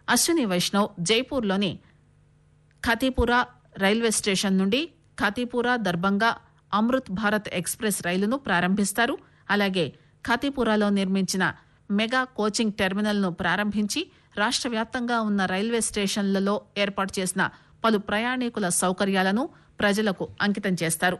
అశ్విని వైష్ణవ్ జైపూర్లోని Khatipura railway station నుండి Khatipura Darbhanga Amrit Bharat express రైలును ప్రారంభిస్తారు అలాగే ఖతీపురాలో నిర్మించిన మెగా కోచింగ్ టెర్మినల్ ను ప్రారంభించి రాష్ట్ర వ్యాప్తంగా ఉన్న రైల్వే స్టేషన్లలో ఏర్పాటు చేసిన పలు ప్రయాణికుల సౌకర్యాలను ప్రజలకు అంకితం చేస్తారు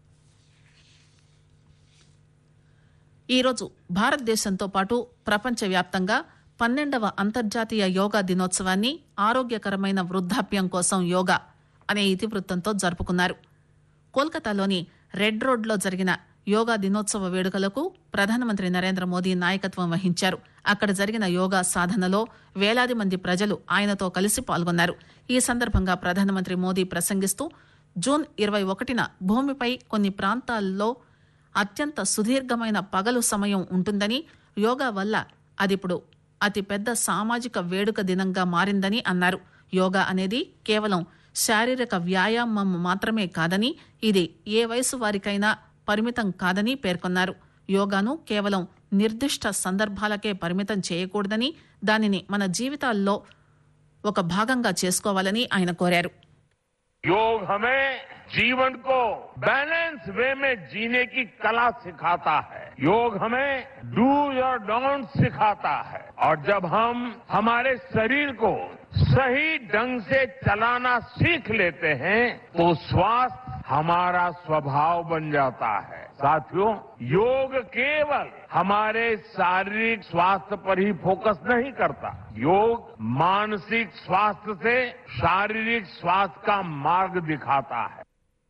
ఈరోజు భారతదేశంతో పాటు ప్రపంచవ్యాప్తంగా పన్నెండవ అంతర్జాతీయ యోగా దినోత్సవాన్ని ఆరోగ్యకరమైన వృద్ధాప్యం కోసం యోగా అనే ఇతివృత్తంతో జరుపుకున్నారు కోల్కతాలోని రెడ్ రోడ్లో జరిగిన యోగా దినోత్సవ వేడుకలకు ప్రధానమంత్రి నరేంద్ర మోదీ నాయకత్వం వహించారు అక్కడ జరిగిన యోగా సాధనలో వేలాది మంది ప్రజలు ఆయనతో కలిసి పాల్గొన్నారు ఈ సందర్భంగా ప్రధానమంత్రి మోదీ ప్రసంగిస్తూ జూన్ ఇరవై ఒకటిన భూమిపై కొన్ని ప్రాంతాల్లో అత్యంత సుదీర్ఘమైన పగలు సమయం ఉంటుందని యోగా వల్ల అదిప్పుడు అతిపెద్ద సామాజిక వేడుక దినంగా మారిందని అన్నారు యోగా అనేది కేవలం శారీరక వ్యాయామం మాత్రమే కాదని ఇది ఏ వయసు వారికైనా పరిమితం కాదని పేర్కొన్నారు యోగాను కేవలం నిర్దిష్ట సందర్భాలకే పరిమితం చేయకూడదని దానిని మన జీవితాల్లో ఒక భాగంగా చేసుకోవాలని ఆయన కోరారు योग हमें जीवन को बैलेंस वे में जीने की कला सिखाता है योग हमें डू और डोंट सिखाता है और जब हम हमारे शरीर को सही ढंग से चलाना सीख लेते हैं तो स्वास्थ्य हमारा स्वभाव बन जाता है साथियों योग केवल हमारे शारीरिक स्वास्थ्य पर ही फोकस नहीं करता योग मानसिक स्वास्थ्य से शारीरिक स्वास्थ्य का मार्ग दिखाता है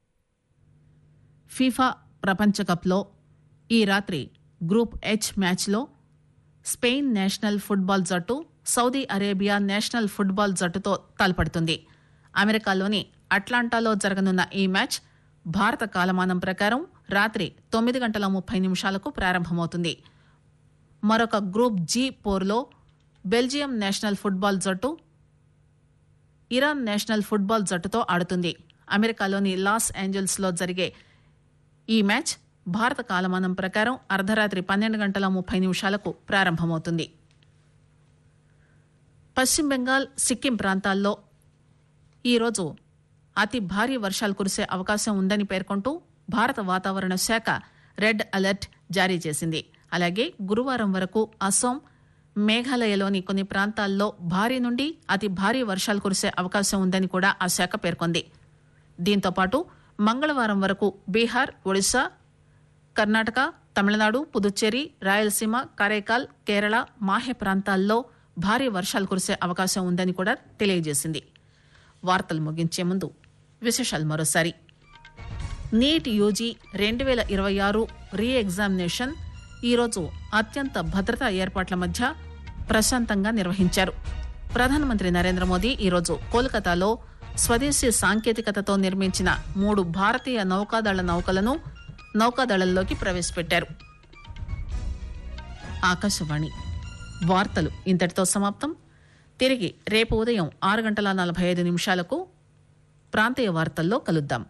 ఫీఫా ప్రపంచ కప్లో ఈ రాత్రి గ్రూప్ హెచ్ మ్యాచ్లో స్పెయిన్ నేషనల్ ఫుట్బాల్ జట్టు సౌదీ అరేబియా నేషనల్ ఫుట్బాల్ జట్టుతో తలపడుతుంది అమెరికాలోని అట్లాంటాలో జరగనున్న ఈ మ్యాచ్ భారత కాలమానం ప్రకారం రాత్రి తొమ్మిది గంటల ముప్పై నిమిషాలకు ప్రారంభమవుతుంది మరొక గ్రూప్ జీ పోర్లో బెల్జియం నేషనల్ ఫుట్బాల్ జట్టు ఇరాన్ నేషనల్ ఫుట్బాల్ జట్టుతో ఆడుతుంది అమెరికాలోని లాస్ ఏంజల్స్ లో జరిగే ఈ మ్యాచ్ భారత కాలమానం ప్రకారం అర్ధరాత్రి పన్నెండు గంటల ముప్పై నిమిషాలకు ప్రారంభమవుతుంది పశ్చిమ బెంగాల్ సిక్కిం ప్రాంతాల్లో ఈరోజు అతి భారీ వర్షాలు కురిసే అవకాశం ఉందని పేర్కొంటూ భారత వాతావరణ శాఖ రెడ్ అలర్ట్ జారీ చేసింది అలాగే గురువారం వరకు అస్సోం మేఘాలయలోని కొన్ని ప్రాంతాల్లో భారీ నుండి అతి భారీ వర్షాలు కురిసే అవకాశం ఉందని కూడా ఆ శాఖ పేర్కొంది దీంతో పాటు మంగళవారం వరకు బీహార్ ఒడిశా కర్ణాటక తమిళనాడు పుదుచ్చేరి రాయలసీమ కరైకాల్ కేరళ మాహే ప్రాంతాల్లో భారీ వర్షాలు కురిసే అవకాశం ఉందని కూడా తెలియజేసింది వార్తలు ముగించే ముందు విశేషాలు మరోసారి నీట్ యూజీ రెండు వేల ఇరవై ఆరు రీ ఎగ్జామినేషన్ ఈరోజు అత్యంత భద్రతా ఏర్పాట్ల మధ్య ప్రశాంతంగా నిర్వహించారు ప్రధానమంత్రి నరేంద్ర మోదీ ఈరోజు కోల్కతాలో స్వదేశీ సాంకేతికతతో నిర్మించిన మూడు భారతీయ నౌకాదళ నౌకలను నౌకాదళంలోకి ప్రవేశపెట్టారు ఆకాశవాణి వార్తలు ఇంతటితో సమాప్తం తిరిగి రేపు ఉదయం ఆరు గంటల నలభై ఐదు నిమిషాలకు ప్రాంతీయ వార్తల్లో కలుద్దాం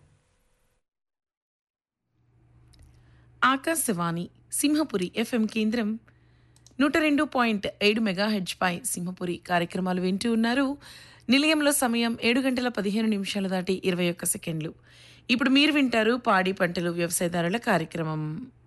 ఆకాశవాణి సింహపురి ఎఫ్ఎం కేంద్రం నూట రెండు పాయింట్ ఏడు మెగాహెడ్జ్పై సింహపురి కార్యక్రమాలు వింటూ ఉన్నారు నిలయంలో సమయం ఏడు గంటల పదిహేను నిమిషాలు దాటి ఇరవై ఒక్క సెకండ్లు ఇప్పుడు మీరు వింటారు పాడి పంటలు వ్యవసాయదారుల కార్యక్రమం